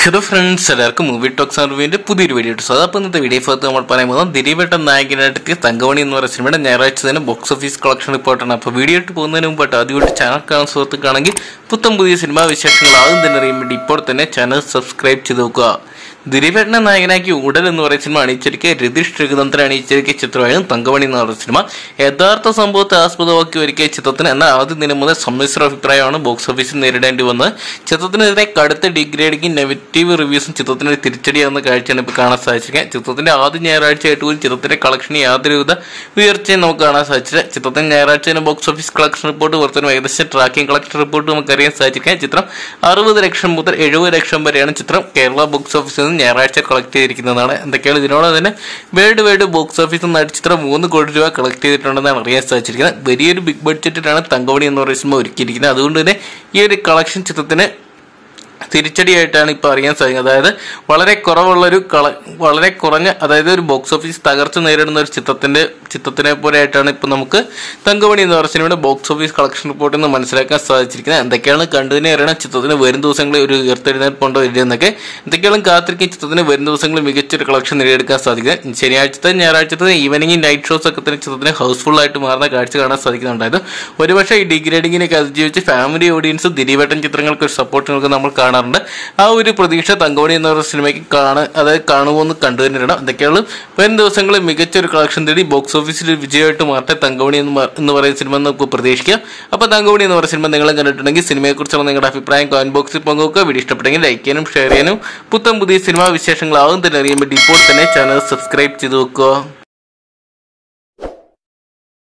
hello friends എല്ലാവർക്കും movie talks അറിവിന്റെ പുതിയൊരു വീഡിയോ ഇട്ടു അപ്പോൾ ഇന്നത്തെ വീഡിയോ ഭാഗത്ത് നമ്മൾ പറയാൻ പോകുന്നത് ദിലീപേട്ടൻ നായകനായിട്ട് തങ്കമണി എന്ന് പറയുന്ന സിനിമയുടെ ഞായറാഴ്ച തന്നെ ബോക്സ് ഓഫീസ് കളക്ഷൻ റിപ്പോർട്ടാണ് അപ്പോൾ വീഡിയോ ഇട്ട് പോകുന്നതിന് മുമ്പായിട്ട് ആദ്യമായിട്ട് ചാനൽ കാണുന്ന സുഹൃത്തുക്കാണെങ്കിൽ പുത്തം പുതിയ സിനിമാ വിശേഷങ്ങൾ ആദ്യം തന്നെ അറിയാൻ വേണ്ടി ഇപ്പോൾ തന്നെ ചാനൽ സബ്സ്ക്രൈബ് ചെയ്ത് നോക്കുക ദിലീപേട്ടനെ നായകനാക്കി ഉടൽ എന്ന് പറയുന്ന സിനിമ അണിയിച്ചൊരുക്കിയ രതീഷ് രഘുതന്ത്രൻ അണിയിച്ചൊരുക്കിയ ചിത്രമായിരുന്നു തങ്കമണി എന്ന് പറയുന്ന സിനിമ യഥാർത്ഥ സംഭവത്തെ ആസ്പദമാക്കി ഒരുക്കിയ ചിത്രത്തിന് എന്നാൽ ആദ്യം ദിനം മുതൽ സമ്മിശ്ര അഭിപ്രായമാണ് ബോക്സ് ഓഫീസിൽ നേരിടേണ്ടി വന്നത് ചിത്രത്തിനെതിരെ കടുത്ത ഡിഗ്രേഡിങ്ങും നെഗറ്റീവ് റിവ്യൂസും ചിത്രത്തിന് തിരിച്ചടിയാവുന്ന കാഴ്ചയാണ് ഇപ്പോൾ കാണാൻ സാധിച്ചിരിക്കുന്നത് ചിത്രത്തിന്റെ ആദ്യ ഞായറാഴ്ച ആയിട്ട് പോലും ചിത്രത്തിന്റെ കളക്ഷന് യാതൊരുവിധ ഉയർച്ചയും നമുക്ക് കാണാൻ സാധിച്ചില്ല ചിത്രത്തിന് ഞായറാഴ്ച തന്നെ ബോക്സ് ഓഫീസ് കളക്ഷൻ റിപ്പോർട്ട് പുറത്തുവരും ഏകദേശം ട്രാക്കിംഗ് കളക്ഷൻ റിപ്പോർട്ട് നമുക്ക് അറിയാൻ സാധിച്ചിരിക്കാൻ ചിത്രം അറുപത് ലക്ഷം മുതൽ എഴുപത് ലക്ഷം വരെയാണ് ചിത്രം കേരള ബോക്സ് ഓഫീസിൽ നിന്ന് ഞായറാഴ്ച കളക്ട് ചെയ്തിരിക്കുന്നതാണ് എന്തൊക്കെയാണ് ഇതിനോട് തന്നെ വേൾഡ് വൈഡ് ബോക്സ് ഓഫീസിൽ നിന്ന് ചിത്രം മൂന്ന് കോടി രൂപ കളക്ട് ചെയ്തിട്ടുണ്ടെന്നാണ് അറിയാൻ സാധിച്ചിരിക്കുന്നത് വലിയൊരു ബിഗ് ബഡ്ജറ്റിലാണ് തങ്കമണി എന്ന് പറയുന്ന സിനിമ ഒരുക്കിയിരിക്കുന്നത് അതുകൊണ്ട് തന്നെ ഈ ഒരു കളക്ഷൻ ചിത്രത്തിന് തിരിച്ചടിയായിട്ടാണ് ഇപ്പോൾ അറിയാൻ സാധിക്കുന്നത് അതായത് വളരെ കുറവുള്ളൊരു കള വളരെ കുറഞ്ഞ അതായത് ഒരു ബോക്സ് ഓഫീസ് തകർച്ച നേരിടുന്ന ഒരു ചിത്രത്തിന്റെ ചിത്രത്തിനെ പോലെ ആയിട്ടാണ് ഇപ്പോൾ നമുക്ക് തങ്കമണി എന്ന് പറയുന്ന സിനിമയുടെ ബോക്സ് ഓഫീസ് കളക്ഷൻ റിപ്പോർട്ടിൽ നിന്ന് മനസ്സിലാക്കാൻ സാധിച്ചിരിക്കുന്നത് എന്തൊക്കെയാണ് കണ്ടതിനെ അറിയണം ചിത്രത്തിന് വരും ദിവസങ്ങളിൽ ഒരു ഉയർത്തെഴുന്നേൽപ്പുണ്ടോ ഇല്ലെന്നൊക്കെ എന്തൊക്കെയാണ് കാത്തിരിക്കും ചിത്രത്തിന് വരും ദിവസങ്ങളിൽ മികച്ചൊരു കളക്ഷൻ നേടിയെടുക്കാൻ സാധിക്കുന്നത് ശനിയാഴ്ചത്തെ ഞായറാഴ്ചത്തെ ഈവനിങ് നൈറ്റ് ഷോസ് ഒക്കെ തന്നെ ചിത്രത്തിന് ഹൗസ്ഫുൾ ആയിട്ട് മാറുന്ന കാഴ്ച കാണാൻ സാധിക്കുന്നുണ്ടായത് ഒരുപക്ഷെ ഈ ഡിഗ്രേഡിങ്ങിനൊക്കെ അതിജീവിച്ച് ഫാമിലി ഓഡിയൻസ് ദിലീപേട്ടൻ ചിത്രങ്ങൾക്ക് ഒരു സപ്പോർട്ട് നൽകുന്ന നമ്മൾ കാണാറുണ്ട് ആ ഒരു പ്രതീക്ഷ തങ്കമണി എന്ന പറയുന്ന സിനിമയ്ക്ക് കാണാൻ അതായത് കാണുമെന്ന് കണ്ടു തന്നെ ഇടണം എന്തൊക്കെയാണ് വരും ദിവസങ്ങളിൽ മികച്ച ഒരു കളക്ഷൻ തേടി ബോക്സ് ഓഫീസിൽ ഒരു വിജയമായിട്ട് മാറട്ടെ തങ്കമണി എന്ന് മ- എന്ന് പറയുന്ന സിനിമ നമുക്ക് പ്രതീക്ഷിക്കാം അപ്പോൾ തങ്കമണി എന്ന് പറയുന്ന സിനിമ നിങ്ങളും കണ്ടിട്ടുണ്ടെങ്കിൽ സിനിമയെക്കുറിച്ചുള്ള നിങ്ങളുടെ അഭിപ്രായം കമന്റ് ബോക്സിൽ പങ്കുവെക്കുക വീഡിയോ ഇഷ്ടപ്പെട്ടെങ്കിൽ ലൈക്ക് ചെയ്യാനും ഷെയർ ചെയ്യാനും പുത്തം പുതിയ സിനിമാ വിശേഷങ്ങളാവും തന്നെ അറിയാൻ വേണ്ടി ഇപ്പോൾ തന്നെ ചാനൽ സബ്സ്ക്രൈബ് ചെയ്ത് വെക്കുക